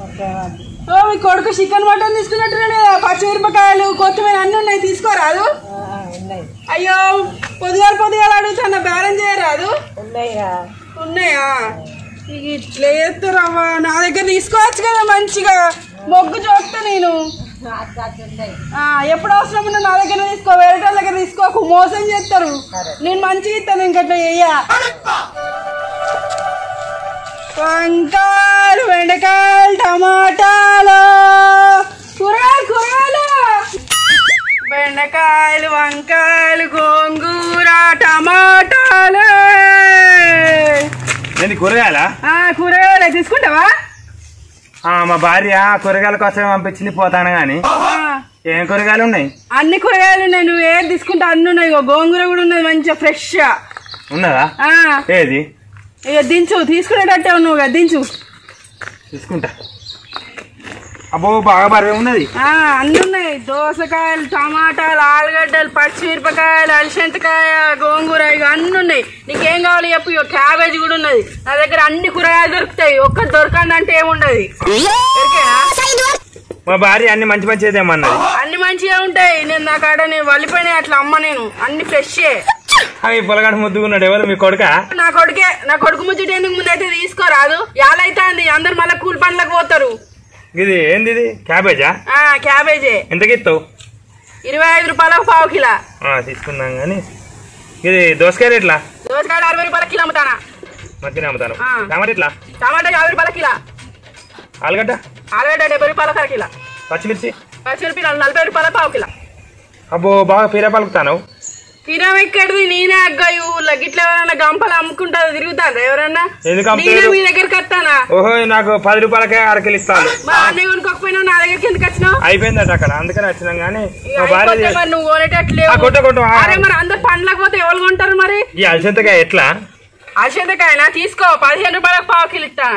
ఓ మీ కొడుకు chicken mutton తీసుకున్నట్టున్నాడు కదా పచ్చిమిరపకాయలు కొత్తిమీర అన్ని ఉన్నాయి తీసుకోరాదు అయ్యో పొద్దుగాల పొద్దుగాల అడుగుతున్నా బేరం చేయరాదు ఉన్నాయా ఇక ఇట్లా చేస్తారవ్వా నా దగ్గర తీసుకోవచ్చు కదా మంచిగా మొగ్గు చూస్తా నేను ఆ, ఎప్పుడు అవసరం ఉన్నా నా దగ్గర తీసుకో వేరే వాళ్ళ దగ్గర తీసుకోకు మోసం చేస్తారు నేను మంచిగా ఇస్తాను ఇంకట్లా చెయ్య వంకాయలు బెండకాయలు టమాటాలు కూరగాయలు కూరగాయలు బెండకాయలు వంకాయలు గోంగూర టమాటాలు నేను కూరగాయలా ఆ, కూరగాయలు తీసుకుంటావా ఆ, మా భార్య కూరగాయల కోసం పంపించింది పోతాను గాని ఆ, ఏం కూరగాయలు ఉన్నాయి అన్ని కూరగాయలు ఉన్నాయి నువ్వు ఏది తీసుకుంటా అన్ని ఉన్నాయి ఇగో గోంగూర కూడా ఉన్నది మంచిగా ఫ్రెష్ ఉన్నదా ఏది ఇక దించు తీసుకునేటట్టే ఉన్నావు కదా దించు తీసుకుంటా అబ్బో బాగా బరువు ఉన్నది ఆ, అన్ని ఉన్నాయి దోసకాయలు టమాటాలు ఆలుగడ్డలు పచ్చిమిరపకాయలు అలసంతకాయ గోంగూర ఇక అన్ని ఉన్నాయి నీకేం కావాలి చెప్పు ఇక క్యాబేజ్ కూడా ఉన్నది నా దగ్గర అన్ని కూరగాయలు దొరుకుతాయి ఒక్కటి దొరకండి అంటే ఏముండదు దొరికేనా మా భార్య అన్ని మంచి మంచి ఏదేమన్నది అన్ని మంచిగా ఉంటాయి నేను నా కాడ నేను వలిపోయినాయి అట్లా అమ్మ నేను అన్ని ఫ్రెషే అవి పొలగాడు ముద్దుకున్నాడు ఎవరు మీ కొడుక నా కొడుకే నా కొడుకు ముచ్చట ఎందుకు ముందైతే తీసుకోరాదు యాలైతే అంది అందరు మళ్ళీ కూలి పనులకు పోతారు ఇది ఏంది ఇది క్యాబేజా ఆ క్యాబేజే ఎంతకి ఇస్తావు ఇరవై ఐదు రూపాయలకు పావు కిలో ఆ, తీసుకుందాం కానీ ఇది దోసకాయ ఎట్లా దోసకాయలు అరవై రూపాయల కిలో అమ్ముతానా మంచిగా అమ్ముతాను ఆ. టమాటా ఎట్లా టమాటా యాభై రూపాయల కిలో ఆలుగడ్డ ఆలుగడ్డ డెబ్బై రూపాయల కర కిలో పచ్చిమిర్చి పచ్చిమిరపకాయలు నలభై రూపాయల పావు కిలో అబ్బో బాగా పీర పలుకుతాను తినం ఎక్కడిది నేనే అగ్గాయి ఊళ్ళో గిట్ల ఎవరన్నా గంపలు అమ్ముకుంటారు తిరుగుతాను ఎవరన్నా ఎందుకు నేనే అమ్ముతారు? మీ దగ్గరికి వస్తానా ఓహో నాకు పది రూపాయలకే అరకెళ్ళి ఇస్తాను మా అన్నయ్య కొనుక్కోకపోయినావు నా దగ్గరికి ఎందుకు వచ్చినావు అయిపోయిందట అక్కడ అందుకని వచ్చినాం కానీ ఇక మా భార్య అయిపోతే మరి నువ్వు కొనేటట్లేవు ఆ, కొట్టు, కొట్టు, ఆ. అరే మరి అందరు పండ్లకు పోతే ఎవరు కొంటారు మరి ఈ అలసంతకాయ ఎట్లా అలసందకాయనా తీసుకో పదిహేను రూపాయలకు పావు కిలో ఇస్తాను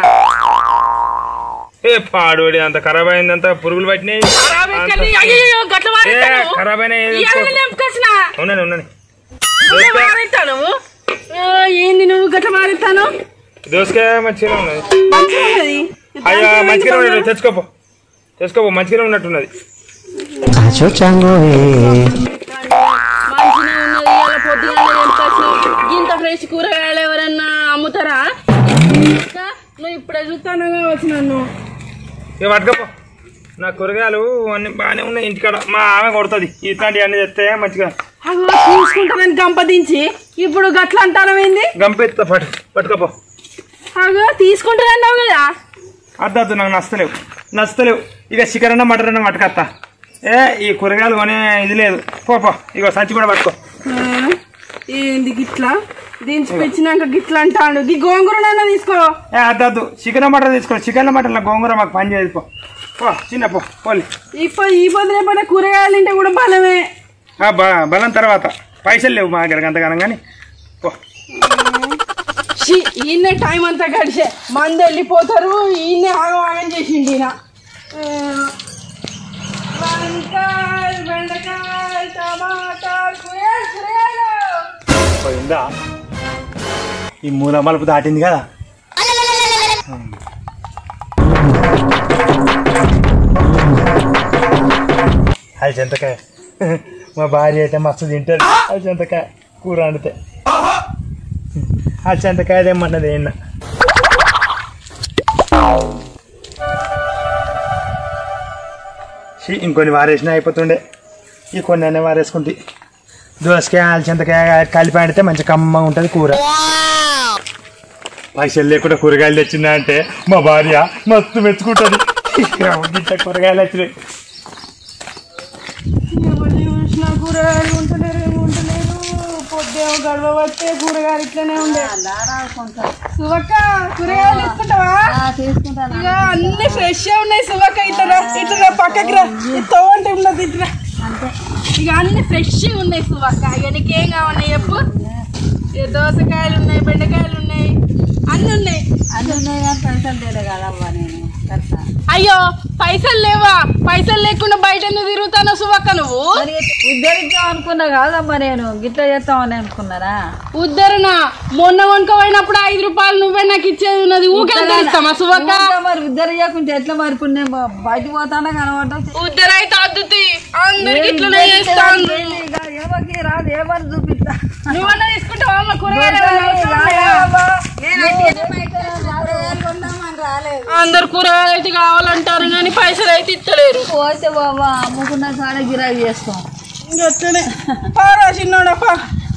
ఏ పాడోడి అంత ఖరాబ్ అయిందంత పురుగులు పట్టినాయి ఖరాబ్ ఎక్కడి? అంత- అయ్యయ్యో, గట్ల ఏ, మారిస్తాను. ఖరాబ్ అయినాయి ఇయ్యాలని నింపుకొచ్చినా. ఉన్నాను ఉన్నాను గట్ల దోసకాయ మారిస్తాను. ఆ, ఏంది నువ్వు గట్ల మారిస్తాను దోసకాయ మంచిగా ఉన్నది మంచిగా ఉన్నది. అయ్యో దానికి మంచిగా ఏమైంది ఉన్నది తెచ్చుకోపో తెచ్చుకోపో మంచిగా ఉన్నట్టున్నది Acho chango eh. మంచిగా ఉన్నది ఇవాళ పొద్దుగానే నింపుకొచ్చినావు. ఇంత ఫ్రెష్ కూరగాయలు ఎవరన్నా అమ్ముతారా ఇంకా నువ్వు ఇప్పుడే చూస్తాను వచ్చి నన్ను ఇక పట్టుకోపో నా కూరగాయలు అన్ని బాగానే ఉన్నాయి ఇంటికాడ మా ఆమె కొడుతుంది ఇట్లాంటివి అన్ని తెస్తే మంచిగా అగో తీసుకుంటానని గంపదించి ఇప్పుడు గట్ల అంటానమైంది గంపెత్తా పట్టు పట్టుకోపో అగో తీసుకుంటానన్నావు కదా అద్దద్దు నాకు నచ్చలేవు నచ్చలేవు ఇక చికెన్ అన్న మటన్ అన్న పట్టుకొస్తా ఏ ఈ కూరగాయలు కొనే ఇది లేదు పో పో ఇగో సంచి కూడా పట్టుకో ఆ, ఏంది గిట్లా దించి పెంచినాక గిట్లా అంటాడు ఈ గోంగూరనైనా తీసుకో ఏ అద్దద్దు చికెన్ మటన్ తీసుకో చికెన్ మటన్ గోంగూర మాకు పని చేయదు పో పో చిన్న పో పోలే ఇప్పుడు ఈ పొద్దు రేపటి కూరగాయలు తింటే కూడా బలమే ఆ, బ- బలం తర్వాత పైసలు లేవు మా దగ్గర అంతగానం కానీ పో ఛీ, ఈయన్నే టైం అంతా గడిచే మంది వెళ్ళిపోతారు ఈయన్నే ఆగం ఆగం చేసిండు ఈయన ఆ, వంకాయలు బెండకాయలు టమాటాలు కూరగాయలు కూరగాయలు పోయిందా ఈ మూల మలుపు దాటింది కదా అది చింతకాయ మా భార్య అయితే మస్తు తింటుంది అది చింతకాయ కూర వండితే ఆ చింతకాయ తెమ్మన్నది ఏమన్నా ఇంకొన్ని వారేసినా అయిపోతుండే ఈ కొన్ని అన్నీ వారేసుకుంటే దోసకాయ అలచింతకాయ కలిపి ఆడితే మంచి కమ్మగా ఉంటుంది కూర పైసలు లేకుండా కూరగాయలు తెచ్చిందా అంటే మా భార్య మస్తు మెచ్చుకుంటుంది ఇంత కూరగాయలు వచ్చినాయి ఎవరు చూసినా కూరగాయలు ఉంటలేరు ఏమి ఉంటలేరు పొద్దేమో గడవ పట్టే కూరగాయలు ఇట్లనే ఉండే సువక్క కూరగాయలు తీసుకుంటావా ఇక అన్ని ఫ్రెష్ ఉన్నాయి సువక్క ఇట్లా ఇట్లా పక్కకి రా తోవంటే ఉన్నది ఇట్లా ఇక అన్ని ఫ్రెష్ ఉన్నాయి సువక్క ఇక నీకేం కావాలి చెప్పు ఇక దోసకాయలు ఉన్నాయి బెండకాయలు ఉన్నాయి అన్ని ఉన్నాయి అయ్యో పైసలు లేవా పైసలు లేకుండా బయట ఎందుకు తిరుగుతాను సువక్క నువ్వు మరి ఉద్ధరించాం అనుకున్నా కాదమ్మా నేను గిట్లా చేస్తామని అనుకున్నారా ఉద్ధరణ మొన్న కొనుక్కోపోయినప్పుడు ఐదు రూపాయలు నువ్వే నాకు ఇచ్చేది ఉన్నది ఊకే ఇస్తామా సువక్క ఇంకా మరి ఉద్ధరించకుంటే ఎట్లా మరి ఇప్పుడు నేను బ- బయటికి పోతానా కనబడ్డా ఉద్ధర అయితే అద్దుతి అందరికి ఇట్లనే చేస్తాను ఏమకి రాదు ఏమని చూపిస్తా నువ్వన్నా తీసుకుంటావా అమ్మ కూరగాయలు ఏమన్నా అవసరం లేదా? అందరు కూరగాయలు అయితే కావాలంటారు కానీ పైసలు అయితే ఇస్తలేరు పోతే బాబా అమ్ముకున్న కాడ గిరాకీ చేస్తాం ఇంకొచ్చనే పారా చిన్నోడప్ప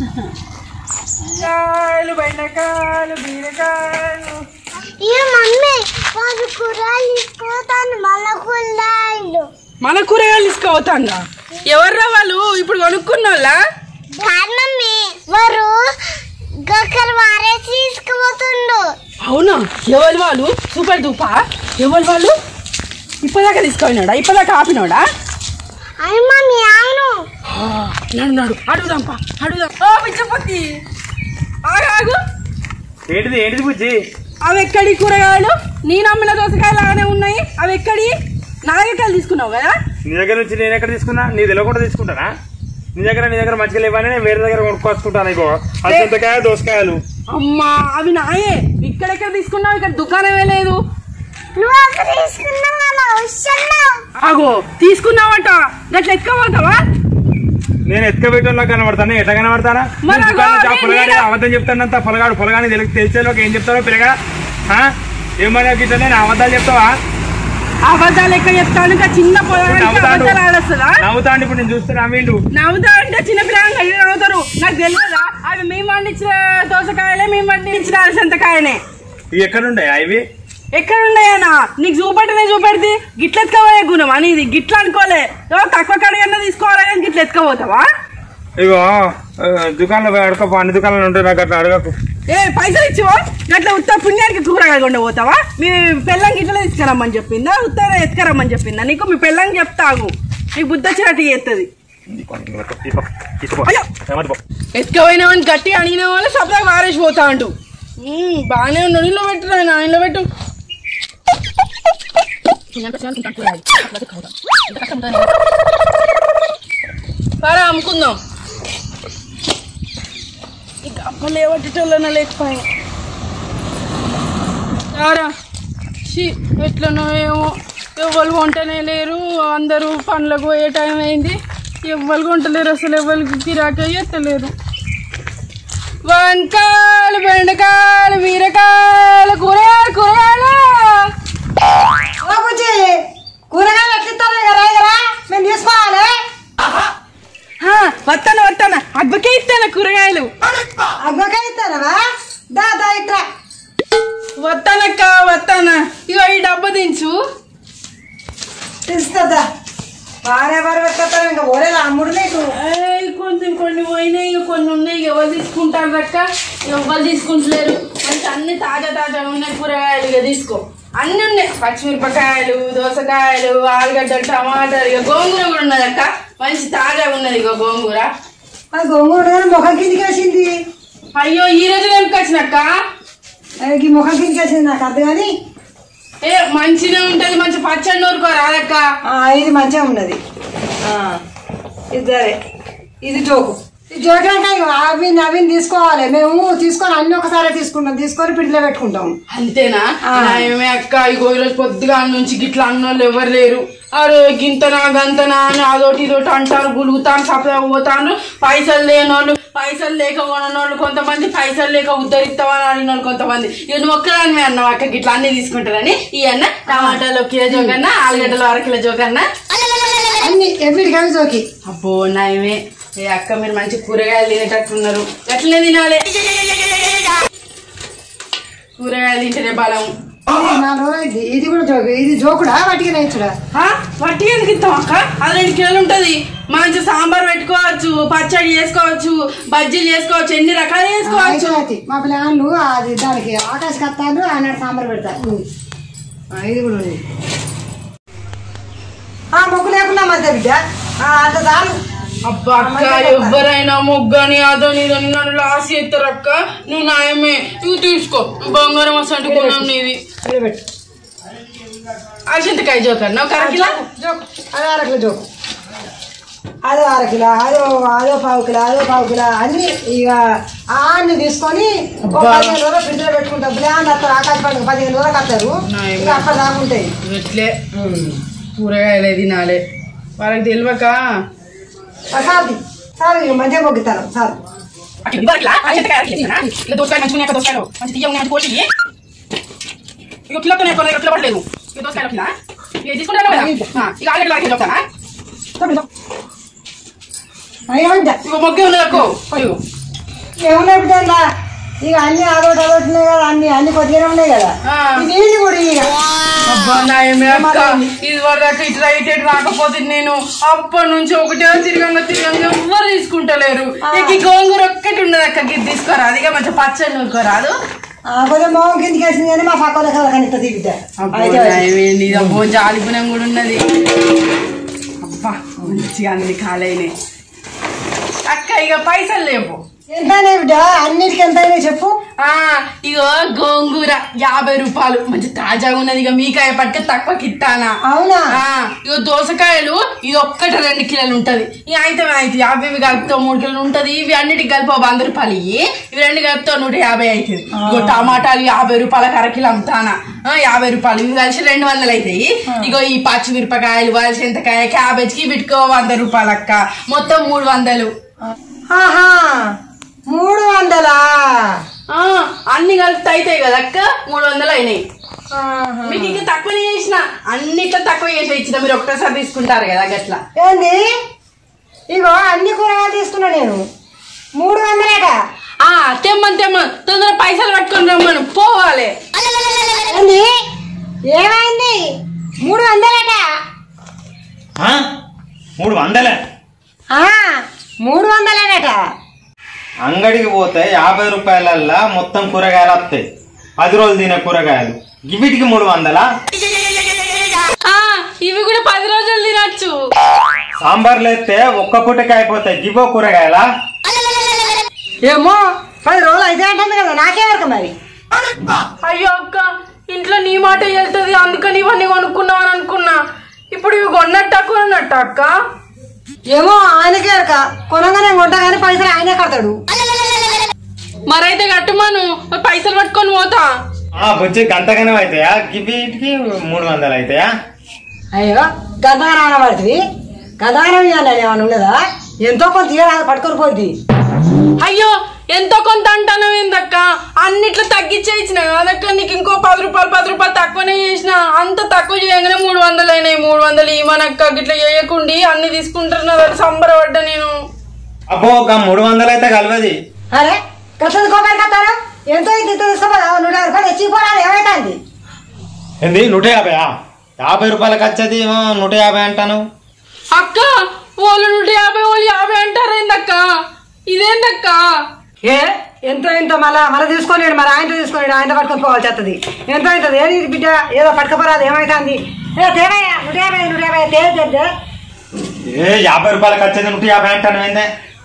కాయలు బెండకాయలు బీరకాయలు ఏ మమ్మీ వాడు కూరలు తీసుకుపోతాను మళ్ళా కూరగాయలు మన కూరగాయలు తీసుకోవతాంగా ఎవర్రా వాళ్ళు ఇప్పుడు కొనుక్కున్నోళ్ళా కాదు మమ్మీ వారు గొక్కలు వారేసి తీసుకుపోతుండు అవునా ఎవరు వాళ్ళు సూపర్ దూపా ఎవరు వాళ్ళు ఇప్పటిదాకా తీసుకున్నాడా ఇప్పటిదాకా ఆపినోడా అయ్యి మమ్మీ అవును నడు నడు అడుగుదాంపా అడుగుదాం ఓ పిచ్చపత్తి ఆగు ఆగు ఏంటిది ఏంటిది బుజ్జి అవి ఎక్కడి కూరగాయలు నీ నమ్మిన దోసకాయలు లాగానే ఉన్నాయి అవి ఎక్కడి నాగకాయలు తీసుకున్నావు కదా నీ దగ్గర నుంచి నేను ఎక్కడ తీసుకున్నా నీ తెలియకుండా తీసుకుంటానా నీ దగ్గర నీ దగ్గర మంచిగా లేవని నేను వేరే దగ్గర కొనుక్కొచ్చుకుంటాను ఇగో అల్చింతకాయ దోసకాయలు అమ్మా అవి నాయే ఇక్కడెక్కడ తీసుకున్నావు ఇక్కడ దుకాణమే లేదు నువ్వు అక్కడ తీసుకున్నావు అలా వస్తున్నావు ఆగో తీసుకున్నావట గట్ల ఎత్తుకోపోతావా నేను ఎత్తుకబెట్టేలా కనబడతాను ఎట్లా కనబడతానా మరి నేను దుకాణం నుంచి ఆ అగో, పొలగాడి నేను- అబద్ధం చెప్తానంత పొలగాడు పొలగాని తెలిసి తెలిసేలోకి ఏం చెప్తారో పిల్లగా ఆ? ఏమన్నా గిట్ల నేను అబద్ధాలు చెప్తావా అబద్ధాలు ఎక్కడ చెప్తాను ఇంకా చిన్న పొలానికి నవ్వుతాడు. అబద్ధాలు ఆడొస్తుందా నవ్వుతాండి ఇప్పుడు నేను చూస్తున్నా వీళ్ళు నవ్వుతా అంటే చిన్న పిల్లలు ఎక్కడ నవ్వుతారు నాకు తెలియదా అవి మేము పండించిన దోసకాయలే మేము పండించిన అలసంతకాయనే ఇవి ఎక్కడుండే ఇవి ఎక్కడ ఉన్నాయన్నా నీకు చూపెట్టనే చూపెడితే గిట్ల ఎత్తుకోబోయే గుణం అని ఇది గిట్ల అనుకోలే ఓ తక్కువ కడిగన్నా తీసుకోవాలి కానీ గిట్ల ఎత్తుకోపోతావా ఇగో ఆ, దుకాణంలో పోయి అడగకు అన్ని దుకాణాలు ఉంటాయి నాకు అట్లా అడగకు ఏ పైసలు ఇచ్చివో గట్ల ఉత్త పుణ్యానికి కూరగాయలు కొండ పోతావా మీ పెళ్ళం గిట్ల తీసుకురమ్మని చెప్పిందా ఉత్తర ఎత్తుకరమ్మని చెప్పిందా నీకు మీ పెళ్ళం చెప్తాగు నీకు బుద్ధ చిరటి చేస్తుంది అయ్యో ఎత్తుకపోయినామని గట్టి అడిగిన వాళ్ళు సపదా మారేసి పోతా అంటూ ఉమ్, బాగానే ఉన్నాడు ఇంట్లో పెట్టు నాయన ఇంట్లో పెట్టు పరా అమ్ముకుందాం ఇక అప్పలు ఏవట్టేటోళ్ళన లేకపోయా రారా షీ ఎట్లనో ఏమో ఎవ్వరు కొంటనే లేరు అందరూ పనులకు పోయే టైం అయింది ఎవ్వరు కొంటలేరు అసలు ఎవరికి గిరాకీ ఎత్తలేరు వంకాయలు బెండకాయలు బీరకాయలు కూరగాయలు కూరగాయలు కూరగాయలు ఎట్లిస్తారా కదా మేము తీసుకోవాలి హా, వస్తాను వస్తాను అబ్బకే ఇస్తాను కూరగాయలు అగ్గకే ఇస్తారా దా దా ఇట్రా వస్తానక్క వస్తానా ఇగో ఈ డబ్బా దించు తీస్తుందా బాగానే బాగా పెట్టుకుంటారు ఇంకా ఓరేలా అమ్ముడు నీకు ఏయ్, కొంచెం కొన్ని పోయినాయి ఇక కొన్ని ఉన్నాయి ఇక ఎవరు తీసుకుంటారు అక్క ఎవరు తీసుకుంటలేరు మంచి అన్ని తాజా తాజా ఉన్నాయి కూరగాయలు ఇక తీసుకో అన్ని ఉన్నాయి పచ్చిమిరపకాయలు దోసకాయలు ఆలుగడ్డలు టమాటాలు ఇక గోంగూర కూడా ఉన్నది అక్క మంచి తాజా ఉన్నది ఇక గోంగూర ఆ గోంగూర ముఖం కిందికి వేసింది అయ్యో ఈ రోజు వచ్చినక్క ఈ ముఖం కిందికి వేసింది నాకు అర్థం కానీ ఏ మంచిగా ఉంటది మంచి పచ్చడి నూరుకో రాదక్క ఆ, ఇది మంచిగా ఉన్నది ఆ, ఇద్దరే ఇది జోకు ఇది జోకు అంటే ఇగో అవి నవీన్ తీసుకోవాలి మేము తీసుకొని అన్ని ఒకసారి తీసుకుంటాం తీసుకొని పిడిలో పెట్టుకుంటాం అంతేనా ఏమే అక్క ఇగో ఈరోజు పొద్దుగా నుంచి గిట్ల అన్నోళ్ళు ఎవరు లేరు అరే గింతనా గంతనా అని అదోటి ఇదోటి అంటారు గులుగుతాను సపదా పోతాను పైసలు లేనోళ్ళు పైసలు లేక కొనోళ్ళు కొంతమంది పైసలు లేక ఉద్ధరిస్తామని అడిగిన వాళ్ళు కొంతమంది ఇక నువ్వు ఒక్కదానివే అన్నావు అక్క గిట్ల అన్ని తీసుకుంటారని ఈ అన్న టమాటాలు ఒక కిలో జోకన్నా ఆలుగడ్డలు అర కిలో జోకన్నా అన్ని ఎవ్రీడికవి జోకి అబ్బో నయమే ఏ అక్క మీరు మంచి కూరగాయలు తినేటట్టున్నారు ఎట్లనే తినాలి కూరగాయలు తింటేనే బలం ఇది నాలుగు రోజులు అయింది. ఇది కూడా జోకు ఇది జోకుడా వాటికి నేర్చుడా ఆ? వట్టి ఎందుకు ఇస్తాం అక్క అది రెండు కిలోలు ఉంటది మంచి సాంబార్ పెట్టుకోవచ్చు పచ్చడి చేసుకోవచ్చు బజ్జీలు చేసుకోవచ్చు ఎన్ని రకాలు చేసుకోవచ్చు అయితే మా పిల్లలు అది దానికి ఆకాశ కత్తాలు ఆనాడు సాంబార్ పెడతారు ఆ, ఇది కూడా ఉంది ఆ మొగ్గు లేకుండా మధ్య బిడ్డ ఆ, అంత చాలు అబ్బా అక్క ఎవరైనా మొగ్గని అదని ఇదని నన్ను లాస్ చేస్తారు అక్క నువ్వు నాయమే నువ్వు తీసుకో బంగారం అసంటి కొన్నాం నీది ఇది పెట్టు అలసింతకాయ జోకర్ ఒక అరకిలో జోకు అదో అరకిలో జోకు అదో అరకిలో అదో అదో పావు కిలో అదో పావు కిలో అన్ని ఇక ఆ అన్ని తీసుకొని ఒక పదిహేను రోజులు ఫ్రిడ్జ్ లో పెట్టుకుంటాం బ్లాండ్ వస్తారు ఆకాశ పండుగ పదిహేను రోజులకు వస్తారు ఇక అప్పటి దాకా ఉంటాయి ఇట్లే కూరగాయలే తినాలి వాళ్ళకి తెలియక సార్ సార్ ఇక మంచిగా మొగ్గుతాను సార్ దోసకాయ మంచిగా దోసకాయలు మంచి తీయ ఉన్నాయి కోసి ఇక కిలోతో కిలో కిలో పడలేదు ఇక దోసకాయలు కిలో ఇక తీసుకుంటాను కదా ఆ, ఇక ఆరు కిలో చెప్తానా అయ్యా ఇక మొగ్గే ఉన్నది అక్కో అయ్యో ఏమున్నాయి బిడ్డలా ఇక అన్ని అదొకటి అదొకటి ఉన్నాయి కదా అన్ని అన్ని కొద్దిగానే ఉన్నాయి కదా ఆ. ఇది ఇది కూడా ఇక అబ్బా నాయమే అక్క ఇది వరకు ఇట్లా ఇటు ఇటు రాకపోతే నేను అప్పటి నుంచి ఒకటే తిరగంగా తిరగంగా ఎవ్వరు తీసుకుంటలేరు ఇక ఈ గోంగూర ఒక్కటి ఉన్నది అక్క ఇది తీసుకోరా అదిగా మంచిగా పచ్చడి నూరుకోరాదు ఆ, కొంచెం మొహం కిందికి వేసింది కానీ మా పక్క లెక్క కనిపిస్తుంది ఈ బిడ్డ అయితే నాయమేంది అబ్బో జాలిపుణం కూడా ఉన్నది అబ్బా మంచిగా అన్ని కాలైనాయి అక్క ఇక పైసలు లేవు ఎంతైనా బిడ్డ అన్నిటికీ ఎంతైనా చెప్పు ఆ ఇగో గోంగూర యాభై రూపాయలు మంచి తాజాగా ఉన్నది ఇక మీకాయ పట్టుక తక్కువకి ఇస్తానా అవునా ఆ, ఇగో దోసకాయలు ఇది ఒక్కటి రెండు కిలోలు ఉంటది ఇక అయితే అయితే యాభై ఇవి కలిపితే మూడు కిలోలు ఉంటది ఇవి అన్నిటికి కలిపి ఒక వంద రూపాయలు ఇవి ఇవి రెండు కలిపితే నూట యాభై అవుతుంది ఇగో టమాటాలు యాభై రూపాయలకు అరకిలో అమ్ముతానా ఆ, యాభై రూపాయలు ఇవి కలిసి రెండు వందలు అవుతాయి ఇగో ఈ పచ్చిమిరపకాయలు వలసింతకాయ క్యాబేజ్కి వీటికో వంద రూపాయలు అక్క మొత్తం మూడు వందలు ఆహా మూడు వందలా ఆ, అన్ని కలిపితే అవుతాయి కదా అక్క మూడు వందలు అయినాయి ఆహా. మీకు ఇంకా తక్కువనే చేసిన అన్నిట్లో తక్కువ చేసి ఇచ్చిన మీరు ఒకటేసారి తీసుకుంటారు కదా గట్లా ఏంది ఇగో అన్ని కూరగాయలు తీసుకున్నా నేను మూడు వందలేట ఆ తెమ్మని తెమ్మని తొందర పైసలు పట్టుకొని రమ్మను పోవాలి ఏంది ఏమైంది మూడు వందలేట ఆ? మూడు వందలే ఆ, మూడు వందలేనట అంగడికి పోతే యాభై రూపాయలల్లా మొత్తం కూరగాయలు వస్తాయి పది రోజులు తినే కూరగాయలు వీటికి మూడు వందలా ఆ ఇవి కూడా పది రోజులు తినచ్చు సాంబార్లు వేస్తే ఒక్క పూటకి అయిపోతాయి గివో కూరగాయలా ఏమో పది రోజులు అయితే అంటుంది కదా నాకే వరకు మరి అయ్యో అక్క ఇంట్లో నీ మాట వెళ్తుంది అందుకని ఇవన్నీ కొనుక్కున్నావు అనుకున్నా ఇప్పుడు ఇవి కొన్నట్ట కొన్నట్ట అక్క ఏమో ఆయనకే వరక కొనగానే కొంటా కానీ పైసలు ఆయనే కడతాడు మరైతే కట్టుమాను పైసలు పట్టుకొని పోతా ఆ బుజ్జి గంటగానే అవుతాయా వీటికి మూడు వందలు అవుతాయా అయ్యో గంధగానం పడుతుంది గంధగానం ఇవ్వాలి ఏమైనా ఉండదా ఎంతో కొంత ఇయ్యాలి పట్టుకొని పోద్ది అయ్యో ఎంతో కొంత అంటాను ఏందక్క అన్నిట్లో తగ్గించే ఇచ్చిన కాదక్క నీకు ఇంకో పది రూపాయలు పది రూపాయలు తక్కువనే చేసిన అంత తక్కువ చేయగానే మూడు వందలు అయినాయి మూడు వందలు ఇవ్వనక్క ఇట్లా చేయకుండి అన్ని తీసుకుంటున్నారు సంబరపడ్డా నేను అబ్బో ఒక మూడు వందలు అయితే కలవది అరే కట్టదు కోపాలు కట్టారు ఎంతో ఇది ఇంత తీసుకోపోదా నూట యాభై రూపాయలు తెచ్చిపోరాదు ఏమైతుంది ఏంది నూట యాభైయా యాభై రూపాయలకి వచ్చేది ఏమో నూట యాభై అంటాను అక్క వాళ్ళు నూట యాభై వాళ్ళు యాభై అంటారు ఏందక్క ఇదేందక్క ఏ ఎంతో ఎంతో మళ్ళా మళ్ళీ తీసుకోలేడు మరి ఆయనతో తీసుకోలేడు ఆయన పట్టుకొని పోవాల్సి వస్తుంది ఎంతో అవుతుంది ఏది ఇది బిడ్డ ఏదో పట్టుకపోరాదు ఏమైతుంది ఏ తేవయ్యా నూట యాభై నూట యాభై తేదే తేదే ఏ యాభై రూపాయలకి వచ్చేది నూట యాభై అంటాను ఏందే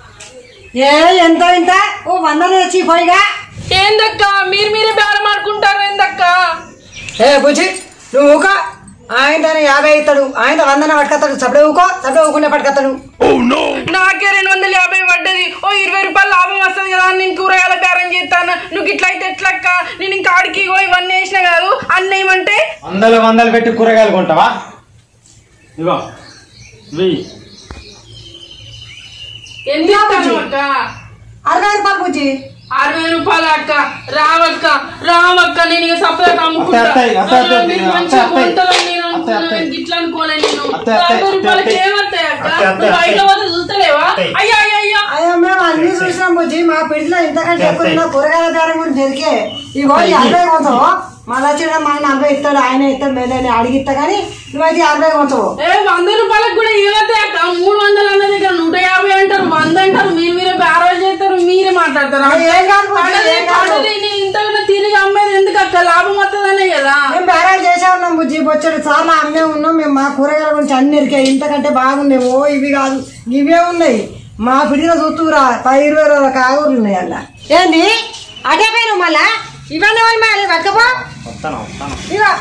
ఏ ఎంతో ఇంత ఓ వందలు తెచ్చి పోయిగా ఏందక్క మీరు మీరే బేరం ఆడుకుంటారు ఏందక్క ఏ బుజ్జి నువ్వు ఊక ఆయన దాన్ని యాభై ఇస్తాడు ఆయన వందన పట్టుకొస్తాడు సపడే ఊకో సపడే ఊకునే పట్టుకొస్తాడు నాకే రెండు వందల యాభై పడ్డది ఓ ఇరవై రూపాయలు లాభం వస్తుంది కదా అని నేను కూరగాయల బేరం చేస్తాను నువ్వు ఇట్లా అయితే ఎట్లక్క నేను ఇంకా ఆడికి ఇగో ఇవన్నీ వేసిన కాదు అన్నీ ఏమంటే వందలు వందలు పెట్టి కూరగాయలు కొంటావా ఇగో వెయ్యి ఎంత ఇస్తాను అక్క అరవై రూపాయలు బుజ్జి అరవై రూపాయలు అక్క రావక్క రావక్క నేను ఇక సపరేట్ అమ్ముకుంటా అత్తే, అత్తే, అత్తే, అత్తే, మీరు అత్తే, మంచిగా అత్తే. కొంటారని నేను అత్తే, అనుకున్నాను. అత్తే. ఇట్లా అనుకోలే నేను అత్తే, అత్తే, అరవై రూపాయలకి అత్తే. ఏమత్తాయి అక్క అత్తే, అత్తే, నువ్వు బయట అత్తే. పోతే చూస్తలేవా అత్తే. అయ్యో అయ్యో అయ్యో అయ్యో మేము అన్ని చూసినాం బుజ్జి మా పిడిలో ఇంతకంటే ఎక్కువ చేస్తాయి. ఉన్న కూరగాయల బేరం గురించి జరిగే ఇగో ఈ అరవై కొంచెం మళ్ళా వచ్చి మా నలభై ఇస్తాడు ఆయన ఇస్తాడు మేలే అడిగిస్తా కానీ నువ్వైతే యాభై కొంచెం ఏ వంద రూపాయలకు కూడా ఏమవుతాయి అక్క మూడు వందలు అన్నది ఇక్కడ నూట యాభై అంటారు వంద అంటారు మీరు మీరే బేరాలు చేస్తారు మీరే మాట్లాడతారు అది ఏం కాదు బుజ్జి, పడది, ఏం కాదు. పడది, నీ ఇంతకన్నా తిరిగి అమ్మేది ఎందుకు అక్క లాభం వస్తుందనే కదా మేము బేరాలు చేసే ఉన్నాం బుజ్జి బొచ్చడు చాలా అమ్మే ఉన్నాం మేము మా కూరగాయల గురించి అన్ని ఎరికాయి ఇంతకంటే బాగున్నాయి ఓ ఇవి కాదు ఇవే ఉన్నాయి మా పిడిలో చూస్తురా పది ఇరవై రోజుల కాగూరలు ఉన్నాయి అలా ఏంది అటే పోయినావు మళ్ళా ఇవన్నీ వాళ్ళు మళ్ళీ పట్టుకపో వస్తాను వస్తాను ఇగో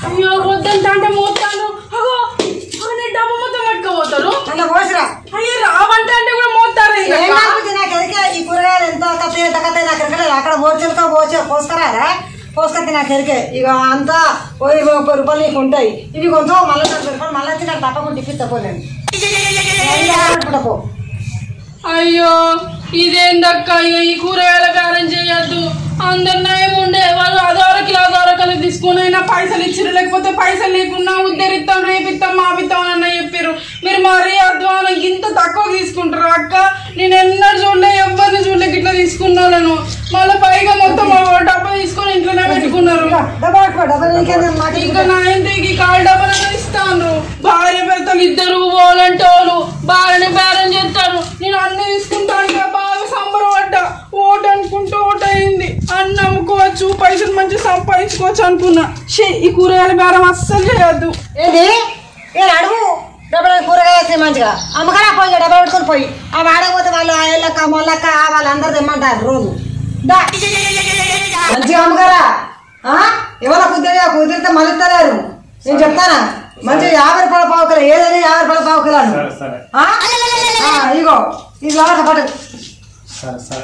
అయ్యో వద్దంట అంటే మోస్తాను అగో అగో నీ డబ్బు మొత్తం పట్టుకోపోతారు అలా పోసిరా అయ్యో రావంటే అంటే కూడా మోస్తారు ఇంకా. ఏం కాకపోతే నాకు ఎరికే ఈ కూరగాయలు ఎంత కథ ఎంత కథ నాకు ఎరకలేదు అక్కడ పోర్చులతో పోసే పోసుకరారా పోసుకొస్తే నాకు ఎరికే ఇక అంతా ఓ ఇరవై ముప్పై రూపాయలు నీకు ఉంటాయి ఇవి కొంచెం మళ్ళీ నలభై రూపాయలు మళ్ళీ వచ్చి నాకు తప్పకుండా టిఫిన్ తప్పలేండి పో అయ్యో ఇదేందక్క ఇక ఈ కూరగాయల బేరం చేయొద్దు అందరు నయం ఉండే వాళ్ళు అదోరకిలో అదోరకలు తీసుకుని అయినా పైసలు ఇచ్చిరు లేకపోతే పైసలు లేకున్నా ఉద్దరిస్తాం రేపిస్తాం మాపిస్తాం అని చెప్పారు మీరు మరీ అధ్వానం ఇంత తక్కువ తీసుకుంటారు అక్క నేను ఎన్నడూ చూడలే ఎవరిని చూడలేక ఇట్లా తీసుకున్నాను మళ్ళీ పైగా మొత్తం డబ్బా తీసుకొని ఇంట్లోనే పెట్టుకున్నారు డబ్బా పట్టుకో డబ్బా నీకేందని మాట ఇంకా నా ఇంటికి కాల్ డబ్బులు ఇస్తాను భార్య భర్తలు ఇద్దరు ఓలంటోలు భార్యని బేరం చేస్తారు నేను అన్ని తీసుకుంటాను ఇక బాగా సంబరపడ్డా ఓటు అనుకుంటూ ఓటు అయింది అన్ని అమ్ముకోవచ్చు పైసలు మంచిగా సంపాదించుకోవచ్చు అనుకున్నా షే ఈ కూరగాయల బేరం అస్సలు చేయొద్దు ఏది నేను అడుగు డబ్బులు కూరగాయ వేస్తే మంచిగా అమ్మగారా పోయి డబ్బా పెట్టుకొని పోయి ఆ వాడకపోతే వాళ్ళు ఆ ఏళ్ళక్క మొల్లక్క వాళ్ళందరూ తెమ్మంటారు రోజు దా మంచిగా అమ్మగారా ఆ? ఎవరో కుదిరే కుదిరితే మలుస్తారు నేను చెప్తానా మంచిగా యాభై రూపాయల పావు కిలో ఏదైనా యాభై రూపాయల పావు కిలో అను. సరే సరే ఆ? ఆ, ఇగో ఇది లాగా పట్టు సరే సరే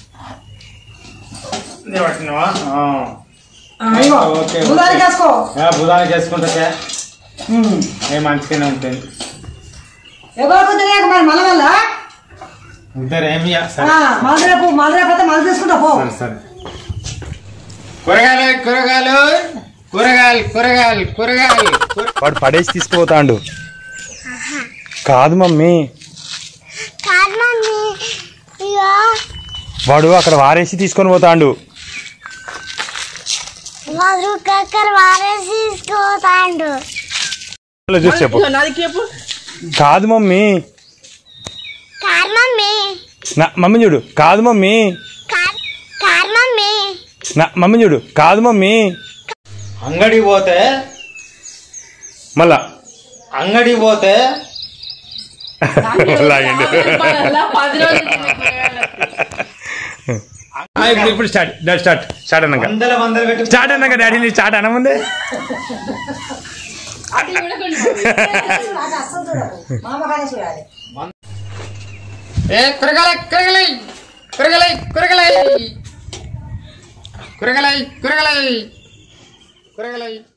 ఇది పట్టినావా ఆ. ఆ, ఇగో ఓకే, బుధానికి వేసుకో ఏ, బుధానికి వేసుకుంటే ఉమ్. ఏ మంచిగానే ఉంటుంది ఎవరో కుదిరే మరి మళ్ళీ మళ్ళా ఇద్దరు ఏమి సరే మళ్ళీ రేపు మళ్ళీ రేపు అయితే మళ్ళీ తీసుకుంటా పో సరే సరే కూరగాయలు కూరగాయలు కూరగాయలు కూరగాయలు కూరగాయలు వాడు పడేసి తీసుకుపోతాండు కాదు మమ్మీ కాదు మమ్మీ ఇగో వాడు అక్కడ వారేసి తీసుకొని పోతాండు మధు కక్కర్ వారేసి తీసుకోతాండు ఇలా చూసి చెప్పు నాది చెప్పు కాదు మమ్మీ కాదు మమ్మీ నా మమ్మీ చూడు కాదు మమ్మీ కాదు కాదు మమ్మీ నా మమ్మీ చూడు కాదు మమ్మీ అంగడి పోతే మళ్ళా అంగడి పోతే లాగండి పది రోజులు ఆ, ఇప్పుడు ఇప్పుడు స్టార్ట్ డాడీ స్టార్ట్ స్టార్ట్ అన్నాక వందల వందలు పెట్టి స్టార్ట్ అన్నాక డాడీ నీ స్టార్ట్ అన్న ముందే అసలు చూడకు మామ కానీ చూడాలి ఏ కూరగాయలు కూరగాయలు కూరగాయలు కూరగాయలు కూరగాయలు కూరగాయలు కూరగాయలు